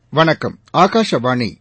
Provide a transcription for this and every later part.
வணக்கம் ஆகாஷவாணி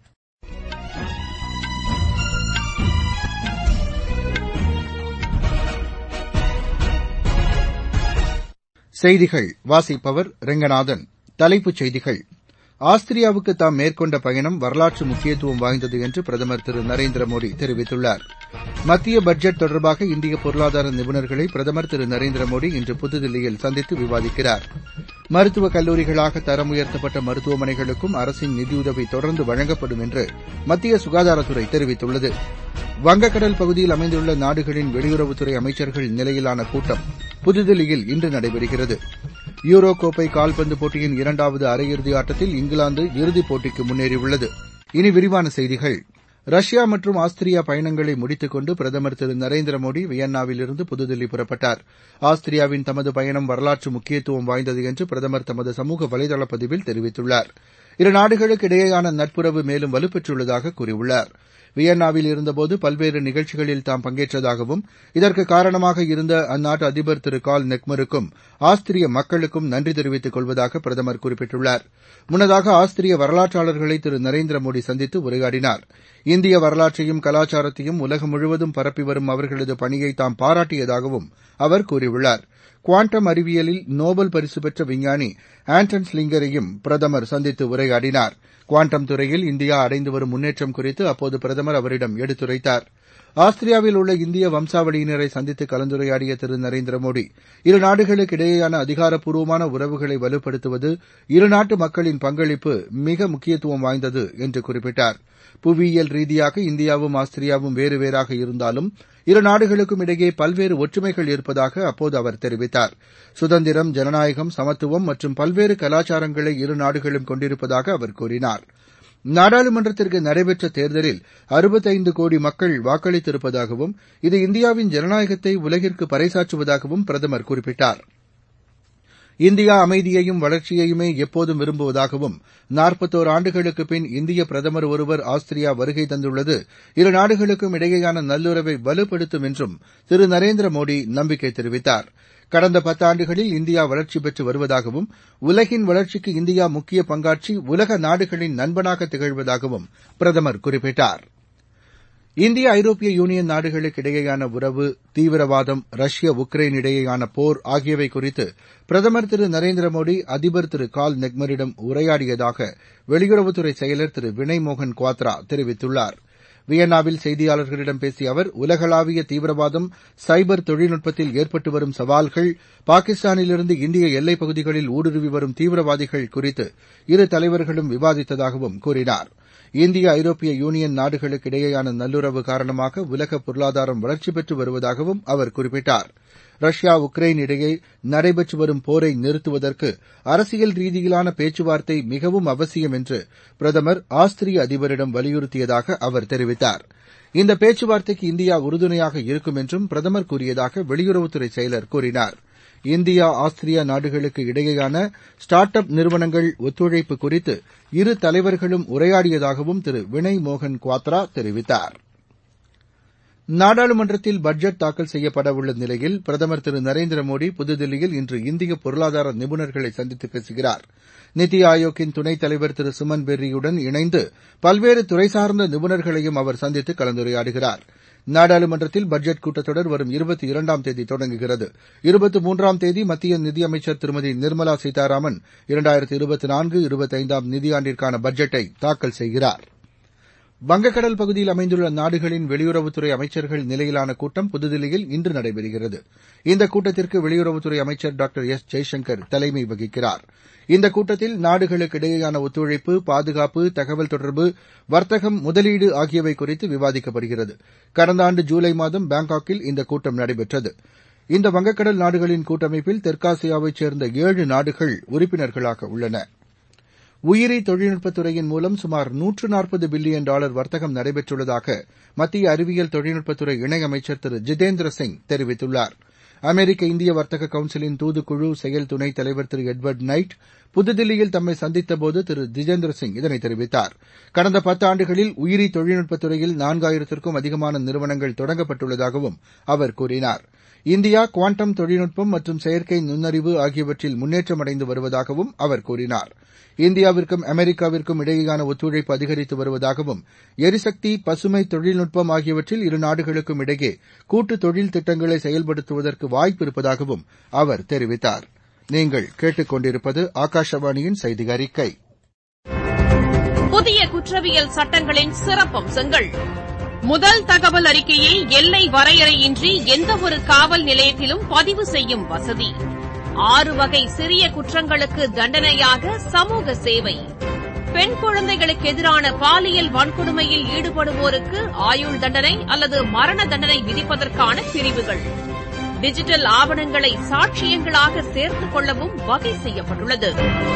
செய்திகள் வாசிப்பவர் ரெங்கநாதன் தலைப்புச் செய்திகள் ஆஸ்திரியாவுக்கு தாம் மேற்கொண்ட பயணம் வரலாற்று முக்கியத்துவம் வாய்ந்தது என்று பிரதமர் திரு நரேந்திர மோடி தெரிவித்துள்ளார் மத்திய பட்ஜெட் தொடர்பாக இந்திய பொருளாதார நிபுணர்களை பிரதமர் திரு நரேந்திர மோடி இன்று புதுதில்லியில் சந்தித்து விவாதிக்கிறார் மருத்துவக் கல்லூரிகளாக தரம் உயர்த்தப்பட்ட மருத்துவமனைகளுக்கும் அரசின் நிதியுதவி தொடர்ந்து வழங்கப்படும் என்று மத்திய சுகாதாரத்துறை தெரிவித்துள்ளது வங்கக்கடல் பகுதியில் அமைந்துள்ள நாடுகளின் வெளியுறவுத்துறை அமைச்சர்கள் நிலையிலான கூட்டம் புதுதில்லியில் இன்று நடைபெறுகிறது யூரோ கோப்பை கால்பந்து போட்டியின் இரண்டாவது அரையிறுதி ஆட்டத்தில் இங்கிலாந்து இறுதிப் போட்டிக்கு முன்னேறியுள்ளது இனி விரிவான செய்திகள் ரஷ்யா மற்றும் ஆஸ்திரியா பயணங்களை முடித்துக் கொண்டு பிரதமர் திரு நரேந்திர மோடி வியன்னாவிலிருந்து புதுதில்லி புறப்பட்டார் ஆஸ்திரியாவின் தமது பயணம் வரலாற்று முக்கியத்துவம் வாய்ந்தது என்று பிரதமர் தமது சமூக வலைதள பதிவில் தெரிவித்துள்ளார் இரு நாடுகளுக்கு இடையேயான நட்புறவு மேலும் வலுப்பெற்றுள்ளதாக கூறியுள்ளார் வியன்னாவில் இருந்தபோது பல்வேறு நிகழ்ச்சிகளில் தாம் பங்கேற்றதாகவும் இதற்கு காரணமாக இருந்த அந்நாட்டு அதிபர் திரு கால் நெக்மருக்கும் ஆஸ்திரிய மக்களுக்கும் நன்றி தெரிவித்துக் கொள்வதாக பிரதமர் குறிப்பிட்டுள்ளார் முன்னதாக ஆஸ்திரிய வரலாற்றாளர்களை திரு நரேந்திர மோடி சந்தித்து உரையாடினார் இந்திய வரலாற்றையும் கலாச்சாரத்தையும் உலகம் முழுவதும் பரப்பி வரும் அவர்களது பணியை தாம் பாராட்டியதாகவும் அவர் கூறியுள்ளார் குவாண்டம் அறிவியலில் நோபல் பரிசு பெற்ற விஞ்ஞானி ஆண்டன் ஸ்லிங்கரையும் பிரதமர் சந்தித்து உரையாடினார் குவாண்டம் துறையில் இந்தியா அடைந்து வரும் முன்னேற்றம் குறித்து அப்போது பிரதமர் அவரிடம் எடுத்துரைத்தார் ஆஸ்திரியாவில் உள்ள இந்திய வம்சாவளியினரை சந்தித்து கலந்துரையாடிய திரு நரேந்திர மோடி இரு நாடுகளுக்கு இடையேயான அதிகாரப்பூர்வமான உறவுகளை வலுப்படுத்துவது இருநாட்டு மக்களின் பங்களிப்பு மிக முக்கியத்துவம் வாய்ந்தது என்று குறிப்பிட்டார் புவியியல் ரீதியாக இந்தியாவும் ஆஸ்திரியாவும் வேறு வேறாக இருந்தாலும் இரு நாடுகளுக்கும் இடையே பல்வேறு ஒற்றுமைகள் இருப்பதாக அப்போது அவர் தெரிவித்தார் சுதந்திரம் ஜனநாயகம் சமத்துவம் மற்றும் பல்வேறு கலாச்சாரங்களை இரு நாடுகளும் கொண்டிருப்பதாக அவர் கூறினார் நாடாளுமன்றத்திற்கு நடைபெற்ற தேர்தலில் அறுபத்தைந்து கோடி மக்கள் வாக்களித்திருப்பதாகவும் இது இந்தியாவின் ஜனநாயகத்தை உலகிற்கு பறைசாற்றுவதாகவும் பிரதமர் குறிப்பிட்டார் இந்தியா அமைதியையும் வளர்ச்சியையுமே எப்போதும் விரும்புவதாகவும் நாற்பத்தோரு ஆண்டுகளுக்கு பின் இந்திய பிரதமர் ஒருவர் ஆஸ்திரியா வருகை தந்துள்ளது இரு நாடுகளுக்கும் இடையேயான நல்லுறவை வலுப்படுத்தும் என்றும் திரு நரேந்திர மோடி நம்பிக்கை தெரிவித்தார் கடந்த பத்தாண்டுகளில் இந்தியா வளர்ச்சி பெற்று வருவதாகவும் உலகின் வளர்ச்சிக்கு இந்தியா முக்கிய பங்காற்றி உலக நாடுகளின் நண்பனாக திகழ்வதாகவும் பிரதமர் குறிப்பிட்டார் இந்திய ஐரோப்பிய யூனியன் நாடுகளுக்கு இடையேயான உறவு தீவிரவாதம் ரஷ்ய உக்ரைன் இடையேயான போர் ஆகியவை குறித்து பிரதமர் திரு நரேந்திர மோடி அதிபர் திரு கால் நெக்மரிடம் உரையாடியதாக வெளியுறவுத்துறை செயலர் திரு வினய் மோகன் குவாத்ரா தெரிவித்துள்ளார் வியன்னாவில் செய்தியாளர்களிடம் பேசிய அவர் உலகளாவிய தீவிரவாதம் சைபர் தொழில்நுட்பத்தில் ஏற்பட்டு வரும் சவால்கள் பாகிஸ்தானிலிருந்து இந்திய எல்லைப் பகுதிகளில் ஊடுருவி வரும் தீவிரவாதிகள் குறித்து இரு தலைவர்களும் விவாதித்ததாகவும் கூறினார் இந்திய ஐரோப்பிய யூனியன் நாடுகளுக்கு இடையேயான நல்லுறவு காரணமாக உலக பொருளாதாரம் வளர்ச்சி பெற்று வருவதாகவும் அவர் குறிப்பிட்டார் ரஷ்யா உக்ரைன் இடையே நடைபெற்று வரும் போரை நிறுத்துவதற்கு அரசியல் ரீதியிலான பேச்சுவார்த்தை மிகவும் அவசியம் என்று பிரதமர் ஆஸ்திரிய அதிபரிடம் வலியுறுத்தியதாக அவர் தெரிவித்தார் இந்த பேச்சுவார்த்தைக்கு இந்தியா உறுதுணையாக இருக்கும் என்றும் பிரதமர் கூறியதாக வெளியுறவுத்துறை செயலர் கூறினார் இந்தியா ஆஸ்திரியா நாடுகளுக்கு இடையேயான ஸ்டார்ட் அப் நிறுவனங்கள் ஒத்துழைப்பு குறித்து இரு தலைவர்களும் உரையாடியதாகவும் திரு வினய் மோகன் குவாத்ரா தெரிவித்தார் நாடாளுமன்றத்தில் பட்ஜெட் தாக்கல் செய்யப்படவுள்ள நிலையில் பிரதமர் திரு நரேந்திர மோடி புதுதில்லியில் இன்று இந்திய பொருளாதார நிபுணர்களை சந்தித்து பேசுகிறார் நித்தி ஆயோக்கின் துணைத் தலைவர் திரு சுமன் பெர்ரியுடன் இணைந்து பல்வேறு துறை சார்ந்த நிபுணர்களையும் அவர் சந்தித்து கலந்துரையாடுகிறார் நாடாளுமன்றத்தில் பட்ஜெட் கூட்டத்தொடர் வரும் இருபத்தி இரண்டாம் தேதி தொடங்குகிறது இருபத்தி மூன்றாம் தேதி மத்திய நிதியமைச்சர் திருமதி நிர்மலா சீதாராமன் இரண்டாயிரத்தி இருபத்தி நான்கு இருபத்தைந்தாம் நிதியாண்டிற்கான பட்ஜெட்டை தாக்கல் செய்கிறார் வங்கக்கடல் பகுதியில் அமைந்துள்ள நாடுகளின் வெளியுறவுத்துறை அமைச்சர்கள் நிலையிலான கூட்டம் புதுதில்லியில் இன்று நடைபெறுகிறது இந்த கூட்டத்திற்கு வெளியுறவுத்துறை அமைச்சர் டாக்டர் எஸ் ஜெய்சங்கர் தலைமை வகிக்கிறார் இந்த கூட்டத்தில் நாடுகளுக்கு இடையேயான ஒத்துழைப்பு பாதுகாப்பு தகவல் தொடர்பு வர்த்தகம் முதலீடு ஆகியவை குறித்து விவாதிக்கப்படுகிறது கடந்த ஆண்டு ஜூலை மாதம் பாங்காக்கில் இந்த கூட்டம் நடைபெற்றது இந்த வங்கக்கடல் நாடுகளின் கூட்டமைப்பில் தெற்காசியாவைச் சேர்ந்த ஏழு நாடுகள் உறுப்பினர்களாக உள்ளன உயிரி தொழில்நுட்பத் துறையின் மூலம் சுமார் நூற்று நாற்பது பில்லியன் டாலர் வர்த்தகம் நடைபெற்றுள்ளதாக மத்திய அறிவியல் தொழில்நுட்பத்துறை இணையமைச்சர் திரு ஜிதேந்திர சிங் தெரிவித்துள்ளார் அமெரிக்க இந்திய வர்த்தக கவுன்சிலின் தூதுக்குழு செயல் துணைத் தலைவர் திரு எட்வர்ட் நைட் புதுதில்லியில் தம்மை சந்தித்தபோது திரு ஜிதேந்திர சிங் இதனை தெரிவித்தார் கடந்த பத்தாண்டுகளில் உயிரி தொழில்நுட்பத் துறையில் நான்காயிரத்திற்கும் அதிகமான நிறுவனங்கள் தொடங்கப்பட்டுள்ளதாகவும் அவர் கூறினார் இந்தியா குவாண்டம் தொழில்நுட்பம் மற்றும் செயற்கை நுண்ணறிவு ஆகியவற்றில் முன்னேற்றம் அடைந்து வருவதாகவும் அவர் கூறினார் இந்தியாவிற்கும் அமெரிக்காவிற்கும் இடையேயான ஒத்துழைப்பு அதிகரித்து வருவதாகவும் எரிசக்தி பசுமை தொழில்நுட்பம் ஆகியவற்றில் இரு நாடுகளுக்கும் இடையே கூட்டு தொழில் திட்டங்களை செயல்படுத்துவதற்கு வாய்ப்பு இருப்பதாகவும் அவர் தெரிவித்தார் நீங்கள் கேட்டுக் கொண்டிருப்பது ஆகாஷவாணியின் செய்தி அறிக்கை புதிய குற்றவியல் சட்டங்களின் சிறப்பம்சங்கள் முதல் தகவல் அறிக்கையை எல்லை வரையறையின்றி எந்தவொரு காவல் நிலையத்திலும் பதிவு செய்யும் வசதி ஆறு வகை சிறிய குற்றங்களுக்கு தண்டனையாக சமூக சேவை பெண் குழந்தைகளுக்கு எதிரான பாலியல் வன்கொடுமையில் ஈடுபடுவோருக்கு ஆயுள் தண்டனை அல்லது மரண தண்டனை விதிப்பதற்கான பிரிவுகள் டிஜிட்டல் ஆவணங்களை சாட்சியங்களாக சேர்த்துக் கொள்ளவும் வகை செய்யப்பட்டுள்ளது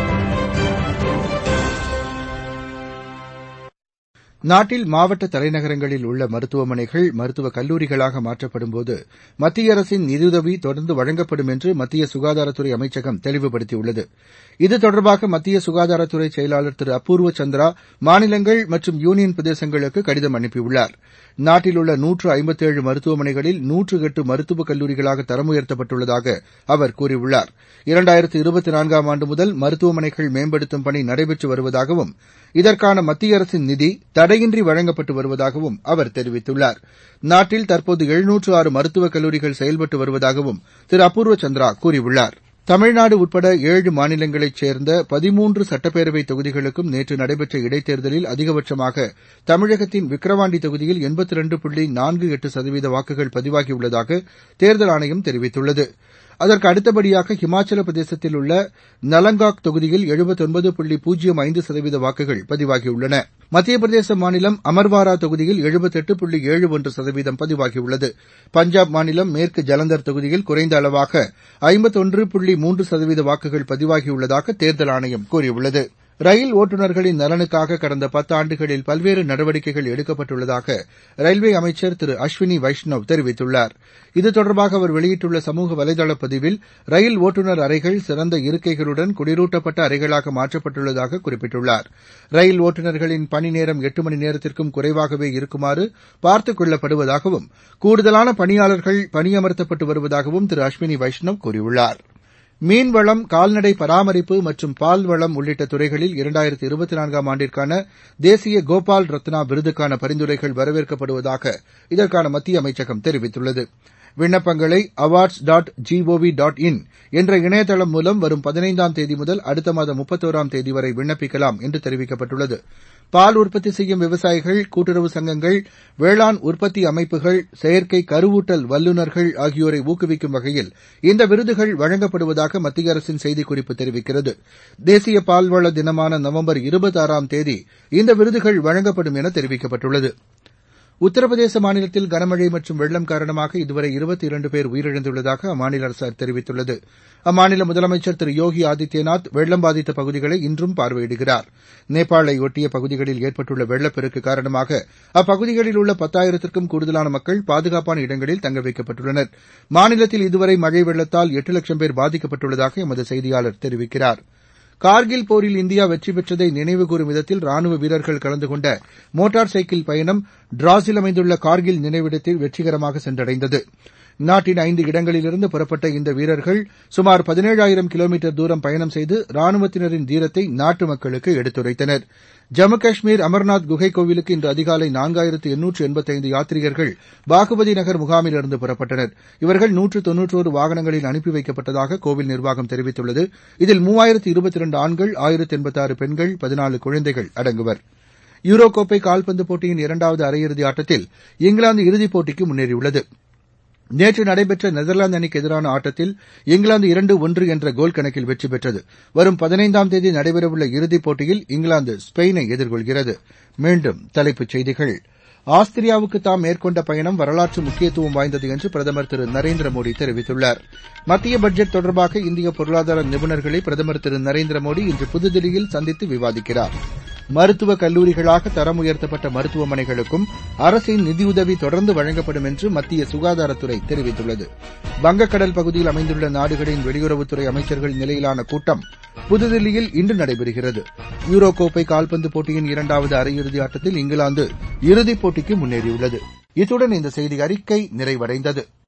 நாட்டில் மாவட்ட தலைநகரங்களில் உள்ள மருத்துவமனைகள் மருத்துவக் கல்லூரிகளாக மாற்றப்படும்போது மத்திய அரசின் நிதியுதவி தொடர்ந்து வழங்கப்படும் என்று மத்திய சுகாதாரத்துறை அமைச்சகம் தெளிவுபடுத்தியுள்ளது இது தொடர்பாக மத்திய சுகாதாரத்துறை செயலாளர் திரு அபூர்வ சந்திரா மாநிலங்கள் மற்றும் யூனியன் பிரதேசங்களுக்கு கடிதம் அனுப்பியுள்ளார் நாட்டில் உள்ள நூற்று ஐம்பத்தேழு மருத்துவமனைகளில் நூற்று எட்டு மருத்துவக் கல்லூரிகளாக தரம் உயர்த்தப்பட்டுள்ளதாக அவர் கூறியுள்ளார் இரண்டாயிரத்து இருபத்தி நான்காம் ஆண்டு முதல் மருத்துவமனைகள் மேம்படுத்தும் பணி நடைபெற்று வருவதாகவும் இதற்கான மத்திய அரசின் நிதி தடையின்றி வழங்கப்பட்டு வருவதாகவும் அவர் தெரிவித்துள்ளார் நாட்டில் தற்போது எழுநூற்று ஆறு மருத்துவக் கல்லூரிகள் செயல்பட்டு வருவதாகவும் திரு அபூர்வ சந்திரா கூறியுள்ளார் தமிழ்நாடு உட்பட ஏழு மாநிலங்களைச் சேர்ந்த பதிமூன்று சட்டப்பேரவை தொகுதிகளுக்கும் நேற்று நடைபெற்ற இடைத்தேர்தலில் அதிகபட்சமாக தமிழகத்தின் விக்கிரவாண்டி தொகுதியில் எண்பத்தி ரெண்டு புள்ளி நான்கு எட்டு சதவீத வாக்குகள் பதிவாகியுள்ளதாக தேர்தல் ஆணையம் தெரிவித்துள்ளது அதற்கு அடுத்தபடியாக ஹிமாச்சல பிரதேசத்தில் உள்ள நலங்காக் தொகுதியில் எழுபத்தொன்பது புள்ளி பூஜ்ஜியம் ஐந்து சதவீத வாக்குகள் பதிவாகியுள்ளன மத்திய பிரதேச மாநிலம் அமர்வாரா தொகுதியில் எழுபத்தெட்டு புள்ளி ஏழு ஒன்று சதவீதம் பதிவாகியுள்ளது பஞ்சாப் மாநிலம் மேற்கு ஜலந்தர் தொகுதியில் குறைந்த அளவாக ஐம்பத்தொன்று புள்ளி மூன்று சதவீத வாக்குகள் பதிவாகியுள்ளதாக தேர்தல் ஆணையம் கூறியுள்ளது ரயில் ஓட்டுநர்களின் நலனுக்காக கடந்த பத்தாண்டுகளில் பல்வேறு நடவடிக்கைகள் எடுக்கப்பட்டுள்ளதாக ரயில்வே அமைச்சர் திரு அஸ்வினி வைஷ்ணவ் தெரிவித்துள்ளார் இது தொடர்பாக அவர் வெளியிட்டுள்ள சமூக வலைதள பதிவில் ரயில் ஓட்டுநர் அறைகள் சிறந்த இருக்கைகளுடன் குளிரூட்டப்பட்ட அறைகளாக மாற்றப்பட்டுள்ளதாக குறிப்பிட்டுள்ளார் ரயில் ஓட்டுநர்களின் பணி நேரம் எட்டு மணி நேரத்திற்கும் குறைவாகவே இருக்குமாறு பார்த்துக் கொள்ளப்படுவதாகவும் கூடுதலான பணியாளர்கள் பணியமர்த்தப்பட்டு வருவதாகவும் திரு அஸ்வினி வைஷ்ணவ் கூறியுள்ளார் மீன்வளம் கால்நடை பராமரிப்பு மற்றும் பால்வளம் உள்ளிட்ட துறைகளில் இரண்டாயிரத்து இருபத்தி நான்காம் ஆண்டிற்கான தேசிய கோபால் ரத்னா விருதுக்கான பரிந்துரைகள் வரவேற்கப்படுவதாக இதற்கான மத்திய அமைச்சகம் தெரிவித்துள்ளது விண்ணப்பங்களை awards dot gov dot in என்ற இணையதளம் மூலம் வரும் பதினைந்தாம் தேதி முதல் அடுத்த மாதம் முப்பத்தோராம் தேதி வரை விண்ணப்பிக்கலாம் என்று தெரிவிக்கப்பட்டுள்ளது பால் உற்பத்தி செய்யும் விவசாயிகள் கூட்டுறவு சங்கங்கள் வேளாண் உற்பத்தி அமைப்புகள் செயற்கை கருவூட்டல் வல்லுநர்கள் ஆகியோரை ஊக்குவிக்கும் வகையில் இந்த விருதுகள் வழங்கப்படுவதாக மத்திய அரசின் செய்திக்குறிப்பு தெரிவிக்கிறது தேசிய பால்வள தினமான நவம்பர் இருபத்தாறாம் தேதி இந்த விருதுகள் வழங்கப்படும் என தெரிவிக்கப்பட்டுள்ளது உத்தரப்பிரதேச மாநிலத்தில் கனமழை மற்றும் வெள்ளம் காரணமாக இதுவரை இருபத்தி இரண்டு பேர் உயிரிழந்துள்ளதாக அம்மாநில அரசு தெரிவித்துள்ளது அம்மாநில முதலமைச்சர் திரு யோகி ஆதித்யநாத் வெள்ளம் பாதித்த பகுதிகளை இன்றும் பார்வையிடுகிறார் நேபாளை ஒட்டிய பகுதிகளில் ஏற்பட்டுள்ள வெள்ளப்பெருக்கு காரணமாக அப்பகுதிகளில் உள்ள பத்தாயிரத்திற்கும் கூடுதலான மக்கள் பாதுகாப்பான இடங்களில் தங்க வைக்கப்பட்டுள்ளனர் மாநிலத்தில் இதுவரை மழை வெள்ளத்தால் எட்டு லட்சம் பேர் பாதிக்கப்பட்டுள்ளதாக எமது செய்தியாளர் தெரிவிக்கிறார் கார்கில் போரில் இந்தியா வெற்றி பெற்றதை நினைவுகூரும் விதத்தில் ராணுவ வீரர்கள் கலந்து கொண்ட மோட்டார் சைக்கிள் பயணம் டிராஸில் அமைந்துள்ள கார்கில் நினைவிடத்தில் வெற்றிகரமாக சென்றடைந்தது நாட்டின் ஐந்து இடங்களிலிருந்து புறப்பட்ட இந்த வீரர்கள் சுமார் பதினேழாயிரம் கிலோமீட்டர் தூரம் பயணம் செய்து ராணுவத்தினரின் தீரத்தை நாட்டு மக்களுக்கு எடுத்துரைத்தனர் ஜம்மு காஷ்மீர் அமர்நாத் குகை கோவிலுக்கு இன்று அதிகாலை நான்காயிரத்து எண்ணூற்று எண்பத்தைந்து யாத்ரீகர்கள் பாகுபதி நகர் முகாமிலிருந்து புறப்பட்டனர் இவர்கள் நூற்று தொன்னூற்றோரு வாகனங்களில் அனுப்பி வைக்கப்பட்டதாக கோவில் நிர்வாகம் தெரிவித்துள்ளது இதில் மூவாயிரத்து இருபத்தி இரண்டு ஆண்கள் ஆயிரத்து எண்பத்தாறு பெண்கள் பதினாலு குழந்தைகள் அடங்குவர் யூரோ கோப்பை கால்பந்து போட்டியின் இரண்டாவது அரையிறுதி ஆட்டத்தில் இங்கிலாந்து இறுதிப் போட்டிக்கு முன்னேறியுள்ளது நேற்று நடைபெற்ற நெதர்லாந்து அணிக்கு எதிரான ஆட்டத்தில் இங்கிலாந்து இரண்டு ஒன்று என்ற கோல் கணக்கில் வெற்றி பெற்றது வரும் பதினைந்தாம் தேதி நடைபெறவுள்ள இறுதிப் போட்டியில் இங்கிலாந்து ஸ்பெயினை எதிர்கொள்கிறது மீண்டும் தலைப்புச் செய்திகள் ஆஸ்திரியாவுக்கு தாம் மேற்கொண்ட பயணம் வரலாற்று முக்கியத்துவம் வாய்ந்தது என்று பிரதமர் திரு நரேந்திர மோடி தெரிவித்துள்ளார் மத்திய பட்ஜெட் தொடர்பாக இந்திய பொருளாதார நிபுணர்களை பிரதமர் திரு நரேந்திர மோடி இன்று புதுதில்லியில் சந்தித்து விவாதிக்கிறார் மருத்துவக் கல்லூரிகளாக தரம் உயர்த்தப்பட்ட மருத்துவமனைகளுக்கும் அரசின் நிதியுதவி தொடர்ந்து வழங்கப்படும் என்று மத்திய சுகாதாரத்துறை தெரிவித்துள்ளது வங்கக்கடல் பகுதியில் அமைந்துள்ள நாடுகளின் வெளியுறவுத்துறை அமைச்சர்கள் நிலையிலான கூட்டம் புதுதில்லியில் இன்று நடைபெறுகிறது யூரோ கோப்பை கால்பந்து போட்டியின் இரண்டாவது அரையிறுதி ஆட்டத்தில் இங்கிலாந்து இறுதிப் போட்டிக்கு முன்னேறியுள்ளது இத்துடன் இந்த செய்தி அறிக்கை நிறைவடைந்தது